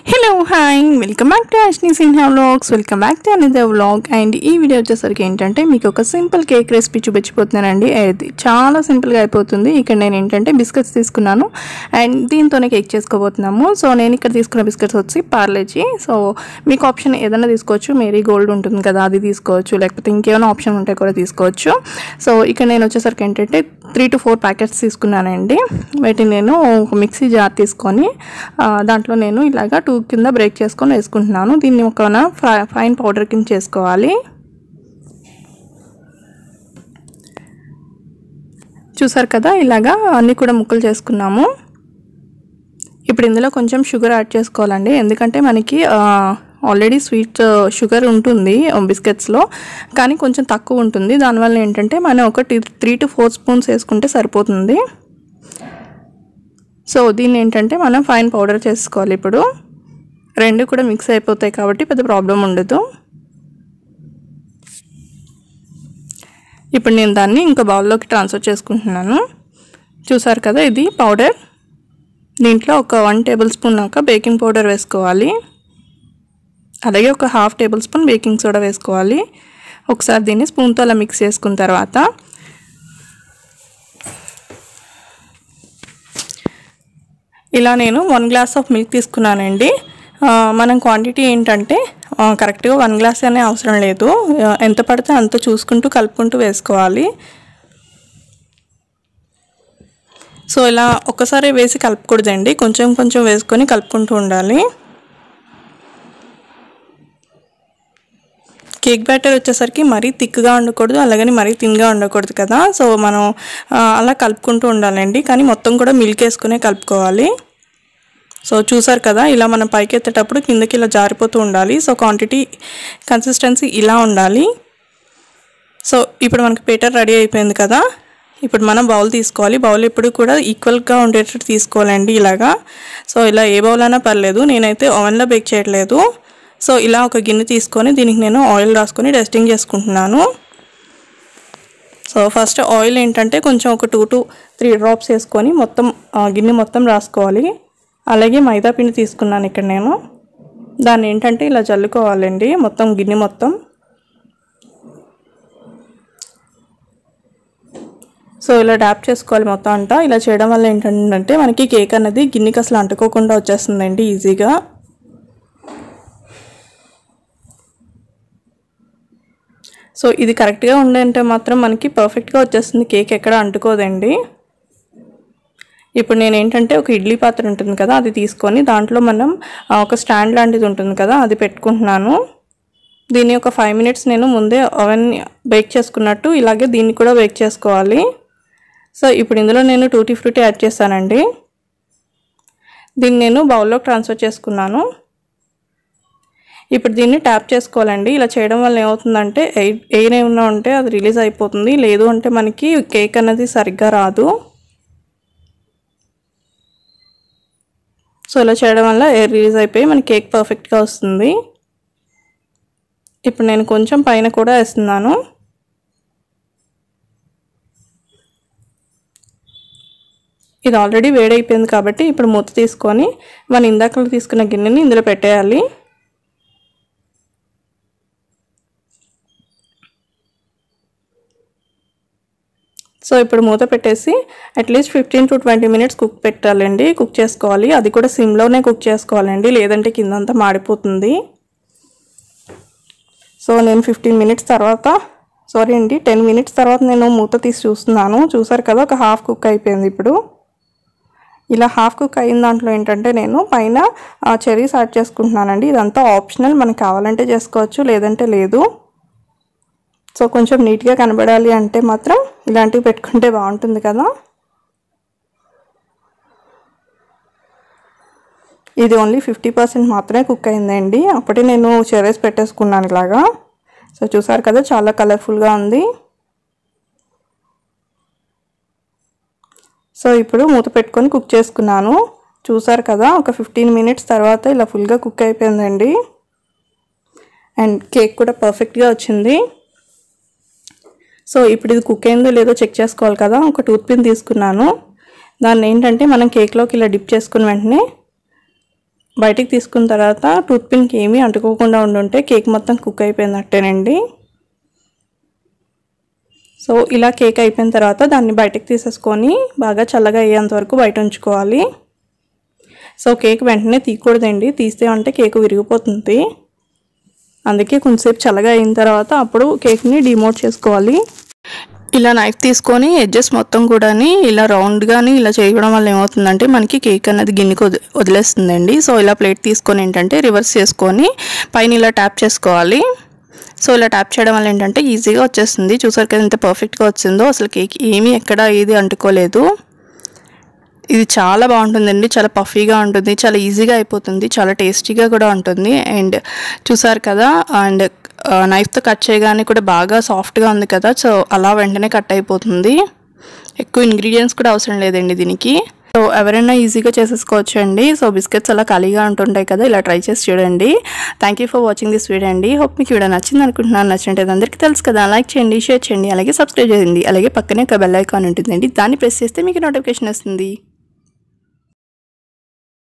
hello hi welcome back to Ashni Sinha vlogs welcome back to another vlog and ఈ video వచ్చేసరికి ఏంటంటే మీకు ఒక సింపుల్ కేక్ రెసిపీ చూపించిపోతున్నానండి అది చాలా సింపుల్గా అయిపోతుంది ఇక్కడ నేను ఏంటంటే బిస్కెట్స్ తీసుకున్నాను అండ్ దీంతోనే కేక్ చేసుకోబోతున్నాము సో నేను ఇక్కడ తీసుకున్న బిస్కెట్స్ వచ్చి పార్లేజీ సో మీకు ఆప్షన్ ఏదైనా తీసుకోవచ్చు మేరీ గోల్డ్ ఉంటుంది కదా అది తీసుకోవచ్చు లేకపోతే ఇంకేమైనా ఆప్షన్ ఉంటే కూడా తీసుకోవచ్చు సో ఇక్కడ నేను వచ్చేసరికి ఏంటంటే త్రీ టు ఫోర్ ప్యాకెట్స్ తీసుకున్నానండి వీటిని నేను ఒక మిక్సీ జార్ తీసుకొని ఆ, దాంట్లో నేను ఇలాగా టూ కింద బ్రేక్ చేసుకొని వేసుకుంటున్నాను దీన్ని ఒక ఫై- ఫైన్ పౌడర్ కింద చేసుకోవాలి చూసారు కదా ఇలాగా అన్నీ కూడా ముక్కలు చేసుకున్నాము ఇప్పుడు ఇందులో కొంచెం షుగర్ యాడ్ చేసుకోవాలండి ఎందుకంటే మనకి ఆల్రెడీ స్వీట్ షుగర్ ఉంటుంది బిస్కెట్స్లో కానీ కొంచెం తక్కువ ఉంటుంది దానివల్ల ఏంటంటే మనం ఒక త్రీ టు ఫోర్ స్పూన్స్ వేసుకుంటే సరిపోతుంది సో దీన్ని ఏంటంటే మనం ఫైన్ పౌడర్ చేసుకోవాలి ఇప్పుడు రెండు కూడా మిక్స్ అయిపోతాయి కాబట్టి పెద్ద ప్రాబ్లం ఉండదు ఇప్పుడు నేను దాన్ని ఇంకా బౌల్లోకి ట్రాన్స్ఫర్ చేసుకుంటున్నాను చూసారు కదా ఇది పౌడర్ దీంట్లో ఒక వన్ టేబుల్ స్పూన్ దాకా బేకింగ్ పౌడర్ వేసుకోవాలి అలాగే ఒక half tablespoon baking soda వేసుకోవాలి ఒకసారి దీన్ని స్పూన్తో అలా మిక్స్ చేసుకున్న తర్వాత ఇలా నేను వన్ గ్లాస్ ఆఫ్ మిల్క్ తీసుకున్నానండి ఆ, మనం క్వాంటిటీ ఏంటంటే ఆ, కరెక్ట్గా వన్ గ్లాస్ అనే అవసరం లేదు ఆ, ఎంత పడితే అంత చూసుకుంటూ కలుపుకుంటూ వేసుకోవాలి సో ఇలా ఒక్కసారి వేసి కలుపుకూడదండి కొంచెం కొంచెం వేసుకొని కలుపుకుంటూ ఉండాలి కేక్ బ్యాటర్ వచ్చేసరికి మరీ థిక్గా ఉండకూడదు అలాగని మరీ థిన్గా ఉండకూడదు కదా సో మనం ఆ, అలా కలుపుకుంటూ ఉండాలండి కానీ మొత్తం కూడా మిల్క్ వేసుకునే కలుపుకోవాలి సో చూసారు కదా ఇలా మనం పైకి ఎత్తేటప్పుడు కిందకి ఇలా జారిపోతూ ఉండాలి సో క్వాంటిటీ కన్సిస్టెన్సీ ఇలా ఉండాలి సో ఇప్పుడు మనకి పేటర్ రెడీ అయిపోయింది కదా ఇప్పుడు మనం బౌల్ తీసుకోవాలి బౌల్ ఎప్పుడు కూడా ఈక్వల్గా ఉండేటట్టు తీసుకోవాలండి ఇలాగా సో ఇలా ఏ బౌల్ అయినా పర్లేదు నేనైతే ఓవెన్లో బేక్ చేయట్లేదు సో ఇలా ఒక గిన్నె తీసుకొని దీనికి నేను ఆయిల్ రాసుకొని డస్టింగ్ చేసుకుంటున్నాను సో ఫస్ట్ ఆయిల్ ఏంటంటే కొంచెం ఒక టూ టు త్రీ డ్రాప్స్ వేసుకొని మొత్తం ఆ, గిన్నె మొత్తం రాసుకోవాలి అలాగే మైదా పిండి తీసుకున్నాను ఇక్కడ నేను దాన్ని ఏంటంటే ఇలా జల్లుకోవాలండి మొత్తం గిన్నె మొత్తం సో ఇలా డ్యాప్ చేసుకోవాలి మొత్తం అంతా ఇలా చేయడం వల్ల ఏంటంటే మనకి కేక్ అనేది గిన్నెకి అసలు అంటుకోకుండా వచ్చేస్తుందండి ఈజీగా సో ఇది కరెక్ట్గా ఉండంటే మాత్రం మనకి పర్ఫెక్ట్గా వచ్చేస్తుంది కేక్ ఎక్కడ అంటుకోదండి ఇప్పుడు నేను ఏంటంటే ఒక ఇడ్లీ పాత్ర ఉంటుంది కదా అది తీసుకొని దాంట్లో మనం ఆ, ఒక స్టాండ్ లాంటిది ఉంటుంది కదా అది పెట్టుకుంటున్నాను దీన్ని ఒక ఫైవ్ మినిట్స్ నేను ముందే ఓవెన్ బేక్ చేసుకున్నట్టు ఇలాగే దీన్ని కూడా బేక్ చేసుకోవాలి సో ఇప్పుడు ఇందులో నేను టూటీ ఫ్రూటీ యాడ్ చేస్తానండి దీన్ని నేను బౌల్లోకి ట్రాన్స్ఫర్ చేసుకున్నాను ఇప్పుడు దీన్ని ట్యాప్ చేసుకోవాలండి ఇలా చేయడం వల్ల ఏమవుతుందంటే ఎయిర్ ఎయిర్ ఏమైనా ఉంటే అది రిలీజ్ అయిపోతుంది లేదు అంటే మనకి కేక్ అనేది సరిగ్గా రాదు సో ఇలా చేయడం వల్ల ఎయిర్ రిలీజ్ అయిపోయి మన కేక్ పర్ఫెక్ట్గా వస్తుంది ఇప్పుడు నేను కొంచెం పైన కూడా వేస్తున్నాను ఇది ఆల్రెడీ వేడైపోయింది కాబట్టి ఇప్పుడు మూత తీసుకొని మన ఇందాకలు తీసుకున్న గిన్నెని ఇందులో పెట్టేయాలి సో ఇప్పుడు మూత పెట్టేసి at least fifteen to twenty minutes cook పెట్టాలండి కుక్ చేసుకోవాలి అది కూడా సిమ్లోనే కుక్ చేసుకోవాలండి లేదంటే కిందంతా మాడిపోతుంది సో నేను ఫిఫ్టీన్ మినిట్స్ తర్వాత సారీ అండి టెన్ మినిట్స్ తర్వాత నేను మూత తీసి చూస్తున్నాను చూసారు కదా ఒక హాఫ్ కుక్ అయిపోయింది ఇప్పుడు ఇలా హాఫ్ కుక్ అయిన దాంట్లో ఏంటంటే నేను పైన చెరీస్ యాడ్ చేసుకుంటున్నానండి ఇదంతా ఆప్షనల్ మనకి కావాలంటే చేసుకోవచ్చు లేదంటే లేదు సో కొంచెం నీట్గా కనబడాలి అంటే మాత్రం ఇలాంటివి పెట్టుకుంటే బాగుంటుంది కదా ఇది ఓన్లీ ఫిఫ్టీ పర్సెంట్ మాత్రమే కుక్ అయిందండి అప్పుడే నేను చెరేస్ పెట్టేసుకున్నాను ఇలాగా సో చూసారు కదా చాలా కలర్ఫుల్గా ఉంది సో ఇప్పుడు మూత పెట్టుకొని కుక్ చేసుకున్నాను చూసారు కదా ఒక ఫిఫ్టీన్ మినిట్స్ తర్వాత ఇలా ఫుల్గా కుక్ అయిపోయిందండి అండ్ కేక్ కూడా పర్ఫెక్ట్గా వచ్చింది సో ఇప్పుడు ఇది కుక్ అయిందో లేదో చెక్ చేసుకోవాలి కదా ఒక టూత్ పిన్ తీసుకున్నాను దాన్ని ఏంటంటే మనం కేక్లోకి ఇలా డిప్ చేసుకున్న వెంటనే బయటికి తీసుకున్న తర్వాత టూత్ పిన్కి ఏమీ అంటుకోకుండా ఉండుంటే కేక్ మొత్తం కుక్ అయిపోయినట్టేనండి సో ఇలా కేక్ అయిపోయిన తర్వాత దాన్ని బయటకు తీసేసుకొని బాగా చల్లగా అయ్యేంత వరకు బయట ఉంచుకోవాలి సో కేక్ వెంటనే తీయకూడదండి తీస్తే అంటే కేక్ విరిగిపోతుంది అందుకే కొంచెంసేపు చల్లగా అయిన తర్వాత అప్పుడు కేక్ని డిమోట్ చేసుకోవాలి ఇలా నైఫ్ తీసుకొని ఎడ్జెస్ మొత్తం కూడా ఇలా రౌండ్గాని ఇలా చేయడం వల్ల ఏమవుతుందంటే మనకి కేక్ అనేది గిన్నెకి వది వదిలేస్తుందండి సో ఇలా ప్లేట్ తీసుకొని ఏంటంటే రివర్స్ చేసుకొని పైన ఇలా ట్యాప్ చేసుకోవాలి సో ఇలా ట్యాప్ చేయడం వల్ల ఏంటంటే ఈజీగా వచ్చేస్తుంది చూసారు కదా ఎంత పర్ఫెక్ట్గా వచ్చిందో అసలు కేక్ ఏమీ ఎక్కడ ఏది అంటుకోలేదు ఇది చాలా బాగుంటుందండి చాలా పఫీగా ఉంటుంది చాలా ఈజీగా అయిపోతుంది చాలా టేస్టీగా కూడా ఉంటుంది అండ్ చూసారు కదా అండ్ నైఫ్తో కట్ చేయగానే కూడా బాగా సాఫ్ట్గా ఉంది కదా సో అలా వెంటనే కట్ అయిపోతుంది ఎక్కువ ఇంగ్రీడియంట్స్ కూడా అవసరం లేదండి దీనికి సో ఎవరైనా ఈజీగా చేసేసుకోవచ్చు అండి సో బిస్కెట్స్ అలా ఖాళీగా ఉంటుంటాయి కదా ఇలా ట్రై చేసి చూడండి thank you for watching this video అండి హోప్ మీకు వీడియో నచ్చింది అనుకుంటున్నాను నచ్చినట్టు అందరికీ తెలుసు కదా లైక్ చేయండి షేర్ చేయండి అలాగే సబ్స్క్రైబ్ చేయండి అలాగే పక్కనే ఒక బెల్ ఐకాన్ ఉంటుందండి దాన్ని ప్రెస్ చేస్తే మీకు నోటిఫికేషన్ వస్తుంది